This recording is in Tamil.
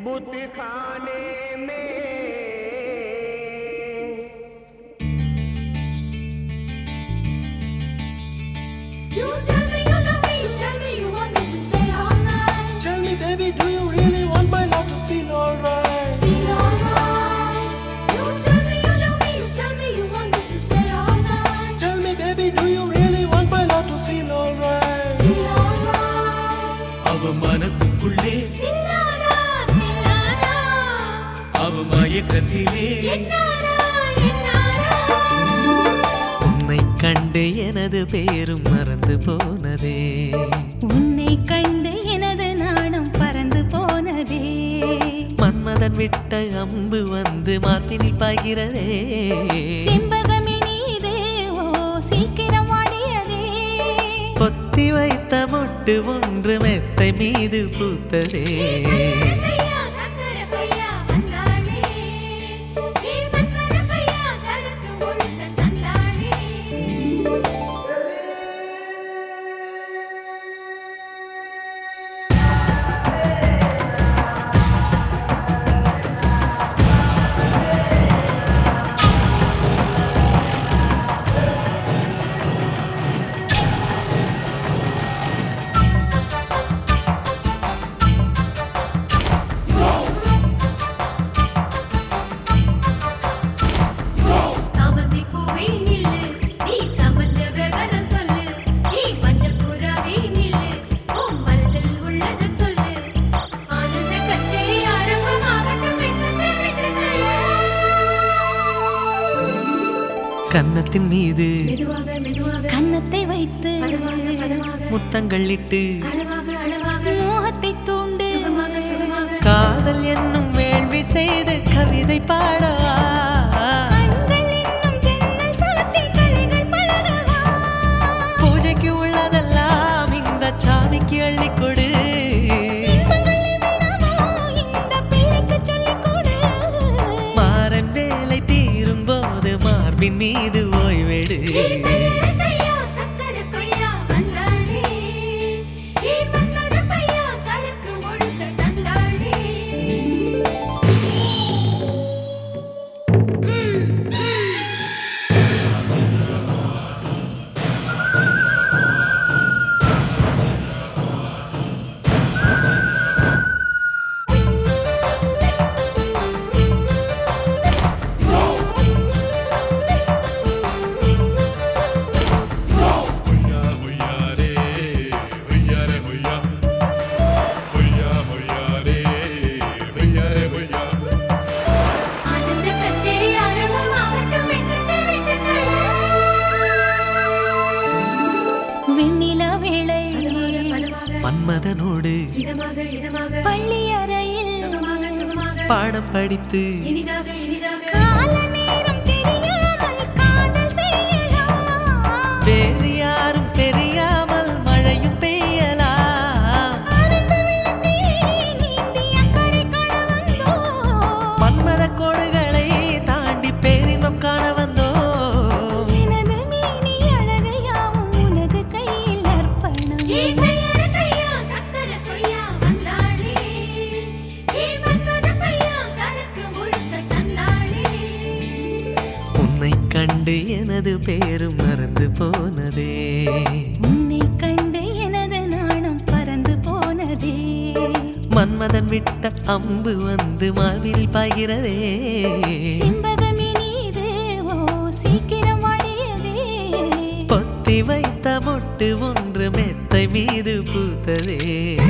बुत खाने में You tell me you love me, you tell me you want me to stay all night. Tell me, baby, do you really want my love to feel alright? Feel alright. You tell me you love me, you tell me you want me to stay all night. Tell me, baby, do you really want my love to feel alright? Feel alright. அவ மனசுக்குள்ளே தில்லானா, தில்லானா. அவ மயக்கத்திலே என்னாரா, என்னாரா. உன்னை கண்டு எனது பேரும் மறந்து போனதே உன்னை கண்டு எனது நாணம் பறந்து போனதே மன்மதன் விட்ட அம்பு வந்து மார்பினில் பாய்கிறதே செம்பகமே நீது ஓ சீக்கிரம் வாடியதே பொத்தி வைத்த மொட்டு ஒன்று மெத்தை மீது பூத்ததே கையா, சக்கர கையா, வந்தாளே. ஏ மன்மத கையா, சரக்கு முழுக்க தந்தாளே. சாமந்தி பூவே நில்லு நீ சமஞ்ச விவரம் சொல்லு நீ மஞ்சள் புறாவே நில்லு உன் மனசில் உள்ளத சொல்லு ஆனந்த கச்சேரி ஆரம்பமாகட்டும் வெக்கத்தை விட்டுதல்ல. கன்னத்தின் மீது மெதுவாக மெதுவாக கன்னத்தை வைத்து பதமாக பதமாக முத்தங்கள் இட்டு அளவாக அளவாக மோகத்தை தூண்டு சுகமாக சுகமாக காதல் என்னும் வேள்வி செய்து கவிதை பாடவா கண்கள் இன்னும் ஜன்னல் சாத்தி கலைகள் பழகவா பூஜைக்கு உள்ளதெல்லாம் இந்த சாமிக்கு அள்ளிக் கொடு இன்பங்களை விடவோ இந்த பிள்ளைக்கு சொல்லிக் கொடு மாறன் வேலை தீரும் போது மார்பின் மீது ஓய்வெடு கையா சக்கர கையா வந்தாளே ஏ மன்மத கையா சரக்கு முழுக்க தந்தாளே ஆனந்த கச்சேரி ஆரம்பமாகட்டும் வெக்கத்தை விட்டுதல்ல. வெண்ணிலா வேளை பதமாக பதமாக மன்மதனோடு இதமாக இதமாக பள்ளி அறையில் சுகமாக சுகமாக பாடம் படித்து இனிதாக இனிதாக கால நேரம் தெரியாமல் காதல் செய்யலாம் வேறு யாரும் தெரியாமல் மழையும் பெய்யலாம் ஆனந்த வெள்ளத்திலே நீந்தி அக்கறை காண வந்தோம். மன்மத கோடுகளை தாண்டி பேரின்பம் காண வந்தோம் எனது மேனி அழகையாவும் உனது கையில் அர்ப்பணம். ஏ கையார கையா சக்கர கொய்யா வந்தாளே ஏ மன்மத கையா சரக்கு முழுக்க தந்தாளே உன்னை கண்டு எனது பேரும் மறந்து போனதே உன்னை கண்டு எனது நாணம் பறந்து போனதே மன்மதன் விட்ட அம்பு வந்து மார்பில் பாய்கிறதே செண்பகமே நீது ஓ சீக்கிரம் வாடியதே பொத்தி வைத்த மொட்டு ஒன்று மெத்தை மீது பூத்ததே